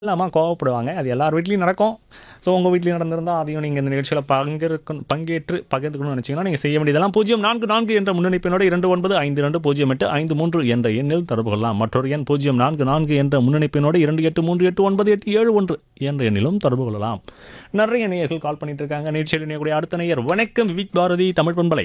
இல்லாமல் கோவப்படுவாங்க அது எல்லார் வீட்லேயும் நடக்கும் ஸோ உங்கள் வீட்லேயும் நடந்திருந்தால் அதையும் நீங்கள் இந்த நிகழ்ச்சியில் பங்கேற்கணும் பங்கேற்று பகிர்ந்துக்கணும்னு நினச்சிங்கன்னா நீங்கள் செய்ய வேண்டியதெல்லாம் பூஜ்ஜியம் நான்கு நான்கு என்ற முன்னணிப்பினோட இரண்டு ஒன்பது ஐந்து ரெண்டு பூஜ்ஜியம் எட்டு ஐந்து மூன்று என்ற எண்ணில் தொடர்பு கொள்ளலாம் மற்றொரு எண் பூஜ்ஜியம் நான்கு நான்கு என்ற முன்னணிப்பினோட இரண்டு எட்டு மூன்று எட்டு ஒன்பது எட்டு ஏழு ஒன்று என்ற எண்ணிலும் தொடர்பு கொள்ளலாம் நிறைய நேயர்கள் கால் பண்ணிட்டு இருக்காங்க நிகழ்ச்சியில் இணையக்கூடிய அடுத்த நேயர் வணக்கம் விவிக் பாரதி தமிழ் பண்பலை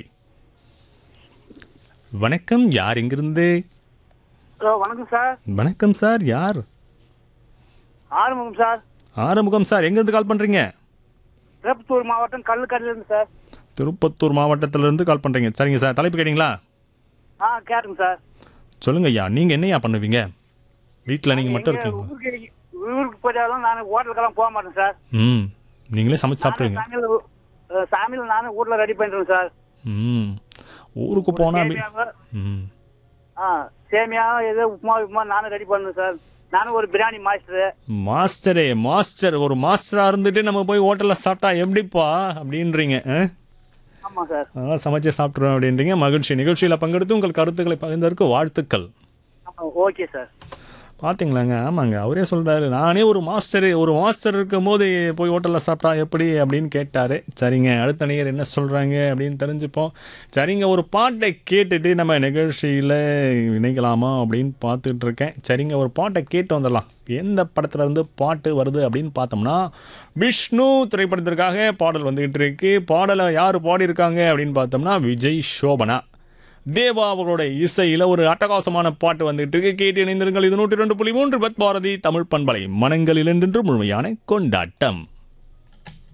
வணக்கம் யார் எங்கிருந்து ஹலோ வணக்கம் சார் வணக்கம் சார் யார் ஆறுமுகம் சார் ஆறுமுகம் சார் எங்கேருந்து கால் பண்ணுறீங்க திருப்பத்தூர் மாவட்டம் கல்லுக்கடையிலேருந்து சார் திருப்பத்தூர் மாவட்டத்திலிருந்து கால் பண்ணுறீங்க சரிங்க சார் தலைப்பு கேட்டிங்களா ஆ கேட்டுங்க சார் சொல்லுங்க ஐயா நீங்கள் என்னையா பண்ணுவீங்க வீட்டில் நீங்கள் மட்டும் எங்க இருக்கீங்களா ஊருக்கு ஊருக்கு போயிட்டாலும் நான் ஹோட்டலுக்கெல்லாம் போக மாட்டேன் சார் ம் நீங்களே சமைச்சு சாப்பிட்ருவீங்க சமையல் அஹ், சமையல் நானே வீட்டில் ரெடி பண்ணிடுவேன் சார் ம் ஊருக்கு போனால் சேமியாவை, ம் ஆ சேமியா ஏதோ உப்புமா உப்புமா நானும் ரெடி பண்ணுவேன் சார் நானும் ஒரு பிரியாணி மாஸ்டரு மாஸ்டரே மாஸ்டர் ஒரு மாஸ்டராக இருந்துட்டு நம்ம போய் ஹோட்டலில் சாப்பிட்டா எப்படிப்பா அப்படின்றீங்க ஆ? ஆமாம் சார் அதனால் சமைச்சு சாப்பிட்ருவேன் அப்படின்றீங்க மகிழ்ச்சி நிகழ்ச்சியில் பங்கெடுத்து உங்கள் கருத்துக்களை பகிர்ந்ததற்கு வாழ்த்துக்கள் ஆமாம் ஓகே சார் பார்த்தீங்களாங்க ஆமாங்க அவரே சொல்கிறாரு நானே ஒரு மாஸ்டரு ஒரு மாஸ்டர் இருக்கும்போது போய் ஹோட்டலில் சாப்பிட்டா எப்படி அப்படின்னு கேட்டார் சரிங்க அடுத்த நேயர் என்ன சொல்கிறாங்க அப்படின்னு தெரிஞ்சுப்போம் சரிங்க ஒரு பாட்டை கேட்டுட்டு நம்ம நிகழ்ச்சியில் இணைக்கலாமா அப்படின்னு பார்த்துட்டு இருக்கேன் சரிங்க ஒரு பாட்டை கேட்டு வந்துடலாம் எந்த படத்துல இருந்து பாட்டு வருது அப்படின்னு பார்த்தோம்னா விஷ்ணு திரைப்படத்திற்காக பாடல் வந்துகிட்டு இருக்கு பாடலை யார் பாடியிருக்காங்க அப்படின்னு பார்த்தோம்னா விஜய் சோபனா தேவா அவர்களோட இசையில் ஒரு அட்டகாசமான பாட்டு வந்துட்டு இருக்கு கேட்டு இணைந்திருங்கள் இது நூற்றி ரெண்டு புள்ளி மூன்று பத் பாரதி தமிழ் பண்பலை மனங்களில் என்றென்று முழுமையான கொண்டாட்டம்